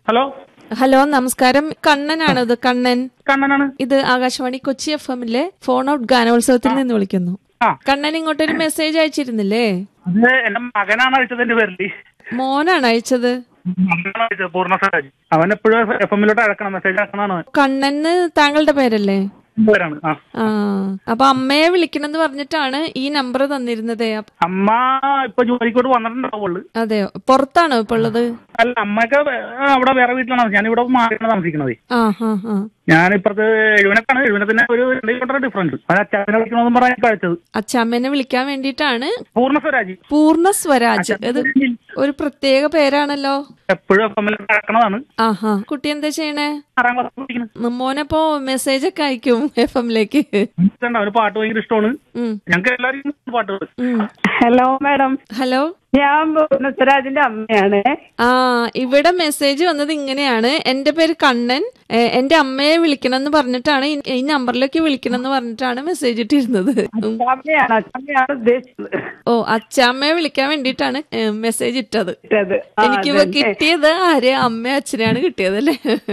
Hello hello നമസ്കാരം കണ്ണനാണ് ഇത് കണ്ണൻ കണ്ണനാണ് ഇത് ആകാശവാണി കൊച്ചി എഫ് എമ്മിലെ ഫോൺ ഔട്ട് ഗാനോത്സവത്തിൽ നിന്ന് വിളിക്കുന്നു ആ. കണ്ണൻ ഇങ്ങോട്ടൊരു മെസ്സേജ് അയച്ചിരുന്നില്ലേ അത് എന്റെ മകനാണ് അയച്ചത് എന്റെ പേരിൽ മോനാണ് അയച്ചത് മകനാണ് അയച്ചത് പൂർണ്ണ സ്വരാജ് അവൻ എപ്പോഴും എഫ് എമ്മിലോട്ട് അയക്കണം മെസ്സേജ് അയക്കണമാണ് കണ്ണന് താങ്കളുടെ പേരല്ലേ പേരാണ് ആ ആ അപ്പൊ അമ്മയെ വിളിക്കണമെന്ന് പറഞ്ഞിട്ടാണ് ഈ നമ്പർ തന്നിരുന്നത് അപ്പ- അമ്മ ഇപ്പൊ ജോലിക്കോട്ട് വന്നിട്ടുണ്ടാവുള്ളു അതെയോ പുറത്താണോ ഇപ്പൊ ഉള്ളത് അല്ല അമ്മയൊക്കെ വേ- അവിടെ വേറെ വീട്ടിലാണ് ഞാൻ ഇവിടെ മാറിയാണ് താമസിക്കുന്നത് ആ ഹാ ഹാ ഞാൻ ഇപ്പുറത്ത് എഴുവനക്കാണ് എഴുവനത്തിന് ഒരു രണ്ട് കിലോമീറ്റർ ഡിഫറൻസ് അത് അച്ഛനെ വിളിക്കണമെന്നും പറഞ്ഞാൽ എനിക്ക് അയച്ചത് അച്ഛമ്മേനെ വിളിക്കാൻ വേണ്ടിയിട്ടാണ് പൂർണ്ണ സ്വരാജ് പൂർണ്ണ സ്വരാജ് ഇത് ഒരു പ്രത്യേക പേരാണല്ലോ എപ്പോഴും എഫ് എമ്മിലോട്ട് അയക്കണതാണ് ആഹാ കുട്ടി എന്താ ചെയ്യണേ ആറാം ക്ലാസ് പഠിക്കുന്നത് മോനപ്പോ മെസ്സേജ് ഒക്കെ അയക്കും എഫ് എമ്മിലേക്ക് അവന് പാട്ട് ഭയങ്കര ഇഷ്ടമാണ് ഉം, ഞങ്ങൾക്ക് എല്ലാവർക്കും പാട്ടുകൾ ഉം. ഹലോ മാഡം ഹലോ ഞാൻ ഭുവനസ്വരാജിന്റെ അമ്മയാണ് ആ ഇവിടെ മെസ്സേജ് വന്നത് ഇങ്ങനെയാണ് എന്റെ പേര് കണ്ണൻ ഏ, എന്റെ അമ്മയെ വിളിക്കണം എന്ന് പറഞ്ഞിട്ടാണ് ഈ- ഈ നമ്പറിലേക്ക് വിളിക്കണം എന്ന് പറഞ്ഞിട്ടാണ് മെസ്സേജ് ഇട്ടിരുന്നത് ഉം. അമ്മയാണ് അമ്മയാണ് ഉദ്ദേശിച്ചത് ഓ അച്ഛാമ്മയെ വിളിക്കാൻ വേണ്ടിയിട്ടാണ് മെസ്സേജ് ഇട്ടത് ഇട്ടത്. ആ, എനിക്ക് അതന്നെ. കിട്ടിയത് ആര് അമ്മ അച്ഛനെയാണ് കിട്ടിയത് അല്ലേ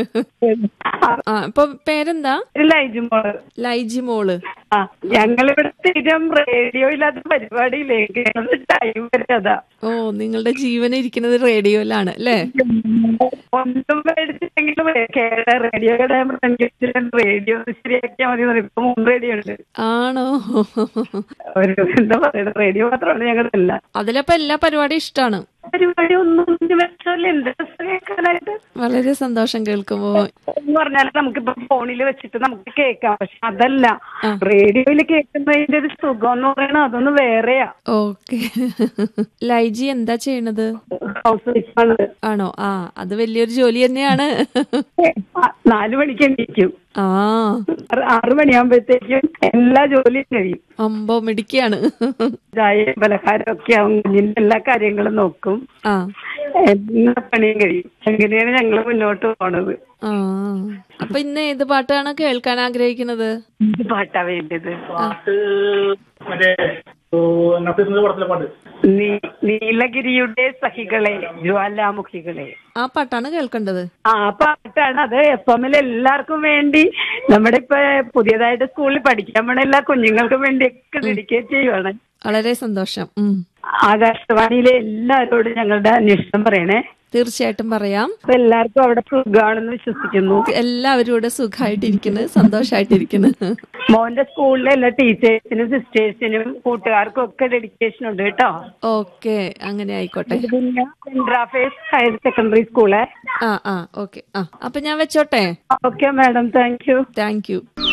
ആ ഇപ്പൊ പേരെന്താ ഒരു ലൈജു മോള് ലൈജി മോള് ആ ഞങ്ങളിവിടെ സ്ഥിരം റേഡിയോ ഇല്ലാത്ത പരിപാടിയിലേക്ക് ടൈം വരുന്നതാ ഓ നിങ്ങളുടെ ജീവൻ ഇരിക്കുന്നത് റേഡിയോയിലാണ് അല്ലേ ഒന്നും മേടിച്ചിട്ടെങ്കിലും കേരള റേഡിയോയുടെ റേഡിയോ ശരിയാക്കിയാൽ മതി എന്ന് പറയും. ഇപ്പൊ മൂന്ന് റേഡിയോ ഉണ്ട് ആണോ ഒരു എന്താ പറയുക റേഡിയോ മാത്രമാണ് ഞങ്ങളുടെ എല്ലാം അതിലപ്പോ എല്ലാ പരിപാടിയും ഇഷ്ടമാണ് പരിപാടി ഒന്നും മെച്ചമല്ല എന്ത് രസം കേൾക്കാനായിട്ട് വളരെ സന്തോഷം കേൾക്കുമ്പോ എന്ന് പറഞ്ഞാൽ നമുക്കിപ്പോ ഫോണിൽ വെച്ചിട്ട് നമുക്ക് കേൾക്കാം പക്ഷെ അതല്ല ആ. റേഡിയോയിൽ കേൾക്കുന്നതിന്റെ ഒരു സുഖം എന്ന് പറയുന്നത് അതൊന്ന് വേറെയാ ഓക്കെ ലൈജി എന്താ ചെയ്യണത് ഹൗസ് വൈഫാണ് ആണോ ആ അത് വലിയൊരു ജോലി തന്നെയാണ് നാലു മണിക്ക് എണീക്കും ആ ആറ് ആറ് മണിയാകുമ്പോഴത്തേക്കും എല്ലാ ജോലിയും കഴിയും അമ്പോ മിടിക്കാണ് ചായ പലഹാരം ഒക്കെ ആവും കുഞ്ഞിന്റെ എല്ലാ കാര്യങ്ങളും നോക്കും ആ എല്ലാ പണിയും കഴിയും അങ്ങനെയാണ് ഞങ്ങൾ മുന്നോട്ട് പോണത് ആ അപ്പൊ ഇന്ന് ഏത് പാട്ടാണ് കേൾക്കാൻ ആഗ്രഹിക്കുന്നത് എന്ത് പാട്ടാ വേണ്ടത് പാട്ട് മറ്റേ ഓ, നസീറിന്റെ പടത്തിലെ പാട്ട് നീ- നീലഗിരിയുടെ സഹികളെ ജ്വാലാമുഖികളെ ആ പാട്ടാണ് കേൾക്കേണ്ടത് ആ പാട്ടാണ് അത് എഫ് എമ്മിൽ എല്ലാവർക്കും വേണ്ടി നമ്മുടെ ഇപ്പൊ പുതിയതായിട്ട് സ്കൂളിൽ പഠിക്കാൻ പോണ എല്ലാ കുഞ്ഞുങ്ങൾക്കും വേണ്ടി ഒക്കെ ഡെഡിക്കേറ്റ് ചെയ്യുവാണ് വളരെ സന്തോഷം ഉം ആകാശവാണിയിലെ എല്ലാവരോടും ഞങ്ങളുടെ അന്വേഷണം പറയണേ തീർച്ചയായിട്ടും പറയാം അപ്പൊ എല്ലാവർക്കും അവിടെ സുഖമാണെന്ന് വിശ്വസിക്കുന്നു എല്ലാവരും ഇവിടെ സുഖമായിട്ടിരിക്കുന്നു സന്തോഷായിട്ടിരിക്കുന്നു മോന്റെ സ്കൂളിലെ എല്ലാ ടീച്ചേഴ്സിനും സിസ്റ്റേഴ്സിനും കൂട്ടുകാർക്കും ഒക്കെ ഡെഡിക്കേഷൻ ഉണ്ട് കേട്ടോ ഓക്കെ അങ്ങനെ ആയിക്കോട്ടെ ഇത് പിന്നെ Saint Raphael's higher secondary school ആ ആ ഓക്കെ ആ അപ്പൊ ഞാൻ വെച്ചോട്ടെ okay madam thank you thank U